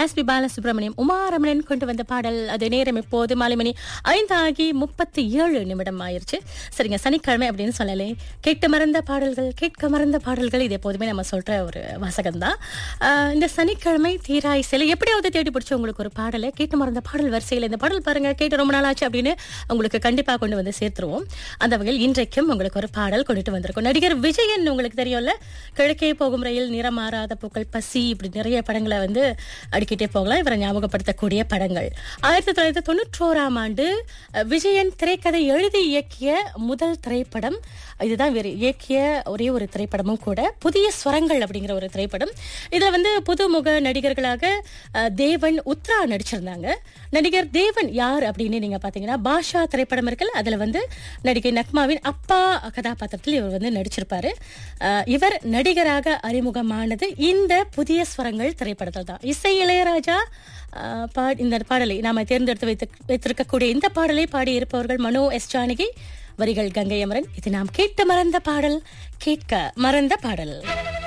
S B Balasubramaniam Uma Ramanan கொண்டு வந்த பாடல் அது நேரம் இப்போது மாலை மணி ஐந்து ஆகி முப்பத்தி ஏழு நிமிடம் ஆயிருச்சு சரிங்க சனிக்கிழமை அப்படின்னு சொல்லலே கேட்க மறந்த பாடல்கள் கேட்க மறந்த பாடல்கள் இது எப்போதுமே நம்ம சொல்ற ஒரு வாசகம் தான் இந்த சனிக்கிழமை தீராய் சிலை எப்படியாவது தேடி பிடிச்சி உங்களுக்கு ஒரு பாடலை கேட்டு மறந்த பாடல் வரிசையில் இந்த பாடல் பாருங்க கேட்டு ரொம்ப நாள் ஆச்சு அப்படின்னு உங்களுக்கு கண்டிப்பா கொண்டு வந்து சேர்த்துருவோம் அந்த வகையில் இன்றைக்கும் உங்களுக்கு ஒரு பாடல் கொண்டுட்டு வந்திருக்கும் நடிகர் விஜயன் உங்களுக்கு தெரியும்ல கிழக்கே போகும் ரயில் நிறம் மாறாத பூக்கள் பசி இப்படி நிறைய படங்களை வந்து அடிக்கிட்டே போகலாம் இவரை ஞாபகப்படுத்தக்கூடிய படங்கள் ஆயிரத்தி தொள்ளாயிரத்தி தொண்ணூற்றோராம் ஆண்டு அஹ், விஜயன் திரைக்கதை எழுதி இயக்கிய முதல் திரைப்படம் இதுதான் இவர் இயக்கிய ஒரே ஒரு திரைப்படமும் கூட புதிய ஸ்வரங்கள் அப்படிங்கிற ஒரு திரைப்படம் இதுல வந்து புதுமுக நடிகர்களாக அஹ், தேவன் உத்ரா நடிச்சிருந்தாங்க நடிகர் தேவன் யார் அப்படின்னு நீங்க பாத்தீங்கன்னா பாஷா திரைப்படம் இருக்குல்ல அதுல வந்து நடிகை நக்மாவின் அப்பா கதாபாத்திரத்தில் இவர் வந்து நடிச்சிருப்பாரு அஹ், இவர் நடிகராக அறிமுகமானது இந்த புதிய ஸ்வரங்கள் திரைப்படத்தில் தான் இசை இளையராஜா அஹ், பா- இந்த பாடலை நாம தேர்ந்தெடுத்து வைத்து வைத்திருக்கக்கூடிய இந்த பாடலை பாடி இருப்பவர்கள் மனோ எஸ் ஜானகி வரிகள் கங்கை அமரன் இது நாம் கேட்டு மறந்த பாடல் கேட்க மறந்த பாடல்